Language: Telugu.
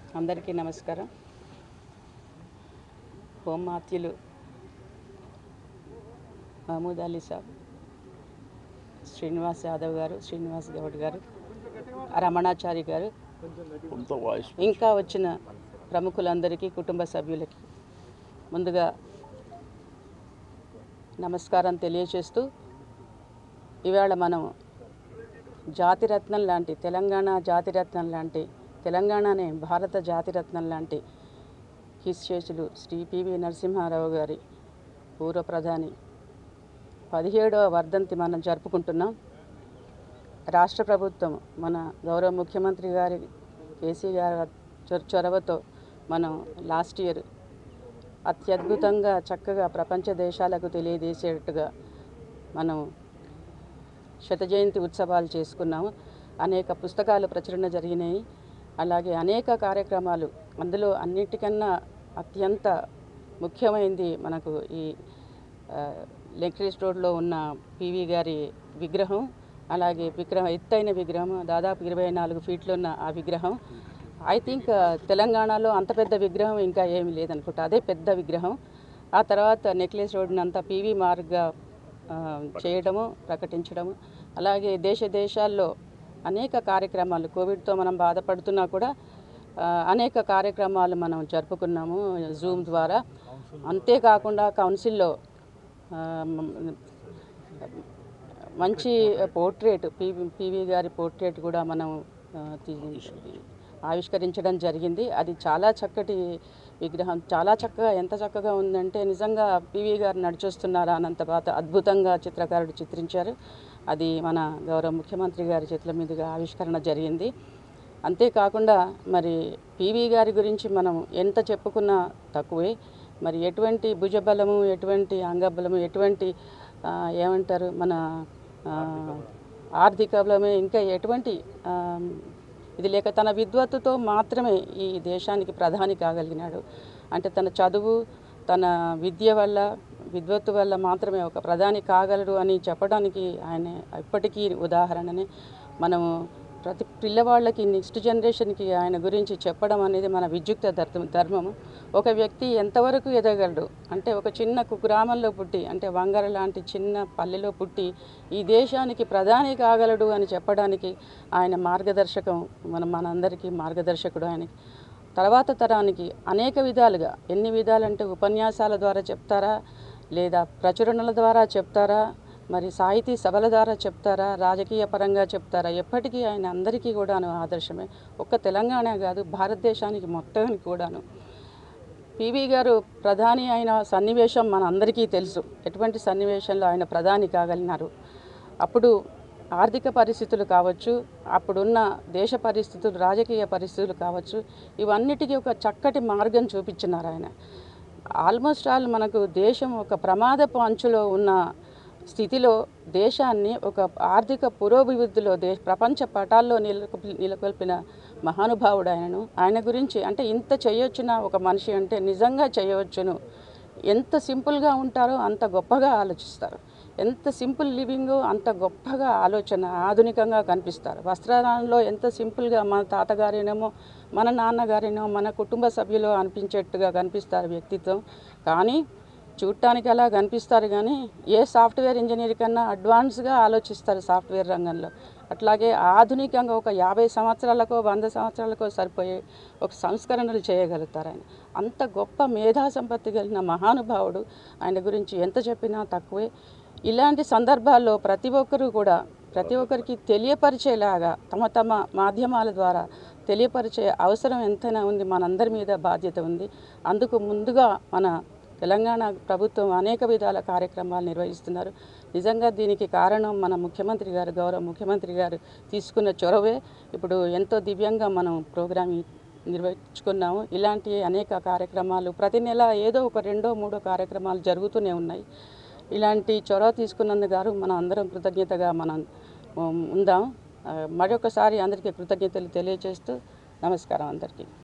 అందరికీ నమస్కారం హోంమాత్యులు మహమూద్ అలీ సాబ్ శ్రీనివాస్ యాదవ్ గారు శ్రీనివాస్ గౌడ్ గారు రమణాచారి గారు కొంత వాయిస్ ఇంకా వచ్చిన ప్రముఖులందరికీ కుటుంబ సభ్యులకి ముందుగా నమస్కారం తెలియచేస్తూ ఇవాళ మనం జాతిరత్నం లాంటి తెలంగాణ జాతిరత్నం లాంటి తెలంగాణనే భారత జాతిరత్నం లాంటి హిస్సేసులు శ్రీ పివి నరసింహారావు గారి పూర్వ ప్రధాని పదిహేడవ వర్ధంతి మనం జరుపుకుంటున్నాం రాష్ట్ర ప్రభుత్వం మన గౌరవ ముఖ్యమంత్రి గారి కేసీ గారి చొ- చొరవతో మనం లాస్ట్ ఇయర్ అత్యద్భుతంగా చక్కగా ప్రపంచ దేశాలకు తెలియజేసేటట్టుగా మనం శత జయంతి ఉత్సవాలు చేసుకున్నాము అనేక పుస్తకాలు ప్రచురణ జరిగినాయి అలాగే అనేక కార్యక్రమాలు అందులో అన్నిటికన్నా అత్యంత ముఖ్యమైనది మనకు ఈ లెక్రిస్ రోడ్లో ఉన్న పివి గారి విగ్రహం అలాగే విగ్రహం ఎత్తైన విగ్రహం దాదాపు ఇరవై నాలుగు ఫీట్లు ఉన్న ఆ విగ్రహం ఐ థింక్ తెలంగాణలో అంత పెద్ద విగ్రహం ఇంకా ఏమీ లేదనుకుంటా అదే పెద్ద విగ్రహం ఆ తర్వాత నెక్లెస్ రోడ్ని అంతా పీవీ మార్గ్గా ఆ, చేయడము ప్రకటించడము అలాగే దేశ దేశాల్లో అనేక కార్యక్రమాలు కోవిడ్తో మనం బాధపడుతున్నా కూడా ఆ, అనేక కార్యక్రమాలు మనం జరుపుకున్నాము జూమ్ ద్వారా అంతేకాకుండా కౌన్సిల్లో ఆ, మ- మంచి పోర్ట్రేట్ పివి పివి గారి పోర్ట్రేట్ కూడా మనం ఆ, తీ- ఆవిష్కరించడం జరిగింది అది చాలా చక్కటి విగ్రహం చాలా చక్కగా ఎంత చక్కగా ఉందంటే నిజంగా పివి గారు నడిచొస్తున్నారా అన్నంత బాధ అద్భుతంగా చిత్రకారుడు చిత్రించారు అది మన గౌరవ ముఖ్యమంత్రి గారి చేతుల మీదుగా ఆవిష్కరణ జరిగింది అంతేకాకుండా మరి పివి గారి గురించి మనం ఎంత చెప్పుకున్నా తక్కువే మరి ఎటువంటి భుజబలము ఎటువంటి అంగబలము ఎటువంటి ఆ, ఏమంటారు మన ఆ, ఆర్థిక బలమే ఇంకా ఎటువంటి ఆ, ఇది లేక తన విద్వత్తుతో మాత్రమే ఈ దేశానికి ప్రధాని కాగలిగినాడు అంటే తన చదువు తన విద్య వల్ల విద్వత్తు వల్ల మాత్రమే ఒక ప్రధాని కాగలడు అని చెప్పడానికి ఆయన ఇప్పటికీ ఉదాహరణనే మనము ప్రతి పిల్లవాళ్ళకి నెక్స్ట్ జనరేషన్కి ఆయన గురించి చెప్పడం అనేది మన విద్యుక్త ధర్మ ధర్మము ఒక వ్యక్తి ఎంతవరకు ఎదగలడు అంటే ఒక చిన్న కు- గ్రామంలో పుట్టి అంటే వంగర లాంటి చిన్న పల్లెలో పుట్టి ఈ దేశానికి ప్రధాని కాగలడు అని చెప్పడానికి ఆయన మార్గదర్శకం మన మనందరికీ మార్గదర్శకుడు ఆయనకి తర్వాత తరానికి అనేక విధాలుగా ఎన్ని విధాలంటే ఉపన్యాసాల ద్వారా చెప్తారా లేదా ప్రచురణల ద్వారా చెప్తారా మరి సాహితీ సభల ద్వారా చెప్తారా రాజకీయ పరంగా చెప్తారా ఎప్పటికీ ఆయన అందరికీ కూడాను ఆదర్శమే ఒక్క తెలంగాణ కాదు భారతదేశానికి మొత్తానికి కూడాను పివి గారు ప్రధాని అయిన సన్నివేశం మన అందరికీ తెలుసు ఎటువంటి సన్నివేశంలో ఆయన ప్రధాని కాగలిగినారు అప్పుడు ఆర్థిక పరిస్థితులు కావచ్చు అప్పుడున్న దేశ పరిస్థితులు రాజకీయ పరిస్థితులు కావచ్చు ఇవన్నిటికీ ఒక చక్కటి మార్గం చూపించినారు ఆయన ఆల్మోస్ట్ ఆల్ మనకు దేశం ఒక ప్రమాదపు అంచులో ఉన్న స్థితిలో దేశాన్ని ఒక ఆర్థిక పురోభివృద్ధిలో దే ప్రపంచ పటాల్లో నెలకొల్పి నెలకొల్పిన మహానుభావుడు ఆయనను ఆయన గురించి అంటే ఇంత చేయొచ్చున ఒక మనిషి అంటే నిజంగా చేయవచ్చును ఎంత సింపుల్గా ఉంటారో అంత గొప్పగా ఆలోచిస్తారు ఎంత సింపుల్ లివింగ్ అంత గొప్పగా ఆలోచన ఆధునికంగా కనిపిస్తారు వస్త్రాలలో ఎంత సింపుల్గా మన తాతగారినేమో మన నాన్నగారినో మన కుటుంబ సభ్యులు అనిపించేట్టుగా కనిపిస్తారు వ్యక్తిత్వం కానీ చూడటానికి అలా కనిపిస్తారు కానీ ఏ సాఫ్ట్వేర్ ఇంజనీర్ కన్నా అడ్వాన్స్గా ఆలోచిస్తారు సాఫ్ట్వేర్ రంగంలో అట్లాగే ఆధునికంగా ఒక యాభై సంవత్సరాలకో వంద సంవత్సరాలకో సరిపోయే ఒక సంస్కరణలు చేయగలుగుతారు ఆయన అంత గొప్ప మేధా సంపత్తి కలిగిన మహానుభావుడు ఆయన గురించి ఎంత చెప్పినా తక్కువే ఇలాంటి సందర్భాల్లో ప్రతి ఒక్కరూ కూడా ప్రతి ఒక్కరికి తెలియపరిచేలాగా తమ తమ మాధ్యమాల ద్వారా తెలియపరిచే అవసరం ఎంతైనా ఉంది మనందరి మీద బాధ్యత ఉంది అందుకు ముందుగా మన తెలంగాణ ప్రభుత్వం అనేక విధాల కార్యక్రమాలు నిర్వహిస్తున్నారు నిజంగా దీనికి కారణం మన ముఖ్యమంత్రి గారు గౌరవ ముఖ్యమంత్రి గారు తీసుకున్న చొరవే ఇప్పుడు ఎంతో దివ్యంగా మనం ప్రోగ్రామ్ నిర్వహించుకున్నాము ఇలాంటి అనేక కార్యక్రమాలు ప్రతి నెల ఏదో ఒక రెండో మూడో కార్యక్రమాలు జరుగుతూనే ఉన్నాయి ఇలాంటి చొరవ తీసుకున్నందుకు గారు మనం అందరం కృతజ్ఞతగా మనం ఉమ్, ఉందాం ఆ, మరొకసారి అందరికీ కృతజ్ఞతలు తెలియజేస్తూ నమస్కారం అందరికీ